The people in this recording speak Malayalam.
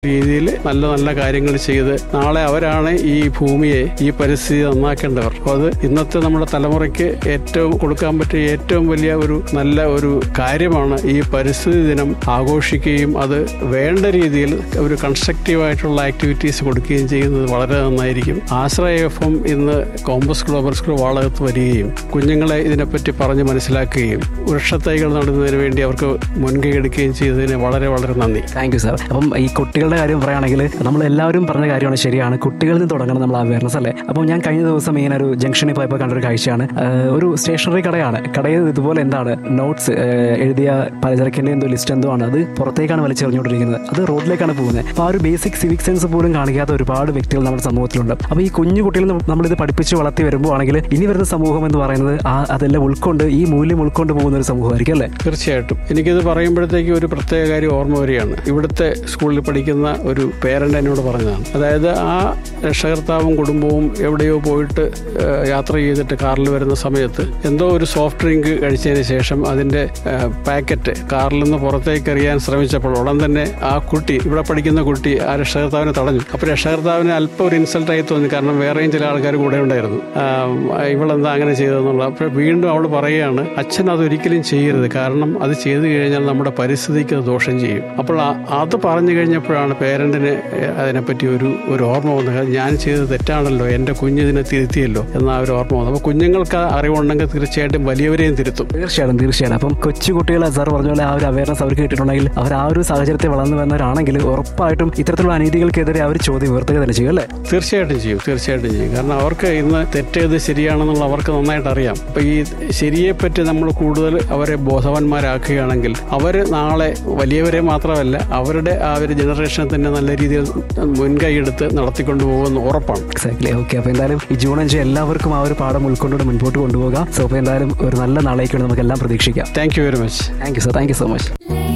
രീതിയിൽ നല്ല നല്ല കാര്യങ്ങൾ ചെയ്ത് നാളെ അവരാണ് ഈ ഭൂമിയെ ഈ പരിസ്ഥിതി നന്നാക്കേണ്ടവർ അപ്പോൾ അത് ഇന്നത്തെ നമ്മുടെ തലമുറയ്ക്ക് ഏറ്റവും കൊടുക്കാൻ പറ്റിയ ഏറ്റവും വലിയ ഒരു നല്ല ഒരു കാര്യമാണ് ഈ പരിസ്ഥിതി ദിനം ആഘോഷിക്കുകയും അത് വേണ്ട രീതിയിൽ ഒരു കൺസ്ട്രക്റ്റീവായിട്ടുള്ള ആക്ടിവിറ്റീസ് കൊടുക്കുകയും ചെയ്യുന്നത് വളരെ നന്നായിരിക്കും ആശ്രയ എഫ് എം ഇന്ന് കോമ്പസ് ഗ്ലോബൽ സ്കൂൾ വാളകത്ത് വരികയും കുഞ്ഞുങ്ങളെ ഇതിനെപ്പറ്റി പറഞ്ഞ് മനസ്സിലാക്കുകയും വൃക്ഷത്തൈകൾ നടുന്നതിന് വേണ്ടി അവർക്ക് മുൻകൈ എടുക്കുകയും ചെയ്തതിന് വളരെ വളരെ നന്ദി താങ്ക് യു സാർ അപ്പം ഈ കുട്ടികളുടെ കാര്യം പറയുകയാണെങ്കിൽ നമ്മൾ എല്ലാവരും പറഞ്ഞ കാര്യമാണ് ശരിയാണ് കുട്ടികളിൽ നിന്ന് തുടങ്ങണം നമ്മൾ അവയർനെസ് അല്ലേ അപ്പം ഞാൻ കഴിഞ്ഞ ദിവസം ഇങ്ങനെ ഒരു ജംഗ്ഷനിൽ പോയപ്പോൾ കണ്ടൊരു കാഴ്ചയാണ് ആഹ് ഒരു സ്റ്റേഷനറി കടയാണ് കടയിൽ ഇതുപോലെ എന്താണ് നോട്ട്സ് എഴുതിയ പലചരക്കിന്റെ എന്തോ ലിസ്റ്റ് എന്തോ ആണ് അത് പുറത്തേക്കാണ് വലിച്ചെറിഞ്ഞുകൊണ്ടിരിക്കുന്നത് അത് റോഡിലേക്കാണ് പോകുന്നത് അപ്പോൾ ആ ഒരു ബേസിക് സിവിക് സെൻസ് പോലും കാണിക്കാത്ത ഒരുപാട് വ്യക്തികൾ നമ്മുടെ സമൂഹത്തിലുണ്ട് അപ്പോൾ ഈ കുഞ്ഞു കുട്ടികൾ നമ്മളിത് പഠിപ്പിച്ച് വളർത്തി വരുമ്പോൾ ആണെങ്കിൽ ഇനി വരുന്ന സമൂഹം എന്ന് പറയുന്നത് ആ അതെല്ലാം ഉൾക്കൊണ്ട് ഈ മൂല്യം ഉൾക്കൊണ്ട് പോകുന്ന ഒരു സമൂഹമായിരിക്കും അല്ലേ തീർച്ചയായിട്ടും എനിക്കിത് പറയുമ്പോഴത്തേക്ക് ഒരു പ്രത്യേക കാര്യം ഓർമ്മ വരികയാണ് ഇവിടുത്തെ സ്കൂളിൽ പഠിക്കുന്ന ഒരു പേരൻ്റ് എന്നോട് പറഞ്ഞതാണ് അതായത് ആ രക്ഷകർത്താവും കുടുംബവും എവിടെയോ പോയിട്ട് ഏഹ്, യാത്ര ചെയ്തിട്ട് കാറിൽ വരുന്ന സമയത്ത് എന്തോ ഒരു സോഫ്റ്റ് ഡ്രിങ്ക് കഴിച്ചതിന് ശേഷം അതിൻ്റെ ഏഹ്, പാക്കറ്റ് കാറിൽ നിന്ന് പുറത്തേക്ക് എറിയാൻ ശ്രമിച്ചപ്പോൾ ഉടൻ തന്നെ ആ കുട്ടി ഇവിടെ പഠിക്കുന്ന കുട്ടി ആ രക്ഷകർത്താവിനെ തടഞ്ഞു അപ്പോൾ രക്ഷകർത്താവിന് അല്പം ഒരു ഇൻസൾട്ടായി തോന്നി കാരണം വേറെയും ചില ആൾക്കാർ കൂടെ ഉണ്ടായിരുന്നു ആം, ഇവളെന്താ അങ്ങനെ ചെയ്തതെന്നുള്ള അപ്പോൾ വീണ്ടും അവൾ പറയുകയാണ് അച്ഛൻ അത് ഒരിക്കലും ചെയ്യരുത് കാരണം അത് ചെയ്തു കഴിഞ്ഞാൽ നമ്മുടെ പരിസ്ഥിതിക്ക് അത് ദോഷം ചെയ്യും അപ്പോൾ ആ- അത് പറഞ്ഞു കഴിഞ്ഞപ്പോഴാണ് പേരൻറ്റിന് അതിനെപ്പറ്റി ഒരു ഒരു ഓർമ്മ വന്നത് "അത് ഞാൻ ചെയ്തത് തെറ്റാണല്ലോ എൻ്റെ കുഞ്ഞിതിനെ തിരുത്തിയല്ലോ എന്ന ആ ഒരു ഓർമ്മ വന്നു അപ്പോൾ കുഞ്ഞുങ്ങൾക്ക് ആ അറിവുണ്ടെങ്കിൽ തീർച്ചയായിട്ടും വലിയവരെയും തിരുത്തും തീർച്ചയായിട്ടും തീർച്ചയായും അപ്പം കൊച്ചു കുട്ടികളെ സാർ പറഞ്ഞ പോലെ ആ ഒരു അവയർനെസ് അവർക്ക് കിട്ടിയിട്ടുണ്ടെങ്കിൽ അവർ ആ ഒരു സാഹചര്യത്തെ വളർന്നു വരുന്നവരാണെങ്കിൽ ഉറപ്പായിട്ടും ഇത്തരത്തിലുള്ള അനീതികൾക്കെതിരെ അവർ ചോദ്യം ഉയർത്തുക തന്നെ ചെയ്യും അല്ലേ തീർച്ചയായിട്ടും ചെയ്യും തീർച്ചയായിട്ടും ചെയ്യും കാരണം അവർക്ക് ഇന്ന് തെറ്റേത് ശരിയാണെന്നുള്ള അവർക്ക് നന്നായിട്ട് അറിയാം അപ്പം ഈ ശരിയെപ്പറ്റി നമ്മൾ കൂടുതൽ അവരെ ബോധവാന്മാരാക്കുകയാണെങ്കിൽ അവർ നാളെ വലിയവരെ മാത്രമല്ല അവരുടെ ആ ഒരു ജനറേഷനെ തന്നെ നല്ല രീതിയിൽ മുൻകൈ എടുത്ത് നടത്തിക്കൊണ്ടു പോകുമെന്ന് ഉറപ്പാണ് എക്സാക്ട്ലി ഓക്കെ അപ്പോൾ എന്തായാലും ഈ ജൂൺ അഞ്ച് എല്ലാവർക്കും ആ ഒരു പാഠം ഉൾക്കൊണ്ടുകൊണ്ട് മുൻപോട്ട് കൊണ്ടുപോകാം സോ അപ്പോൾ എന്തായാലും ഒരു നല്ല നാളേക്കാണ് നമുക്ക് എല്ലാം പ്രതീക്ഷിക്കാം thank you very much thank you sir thank you so much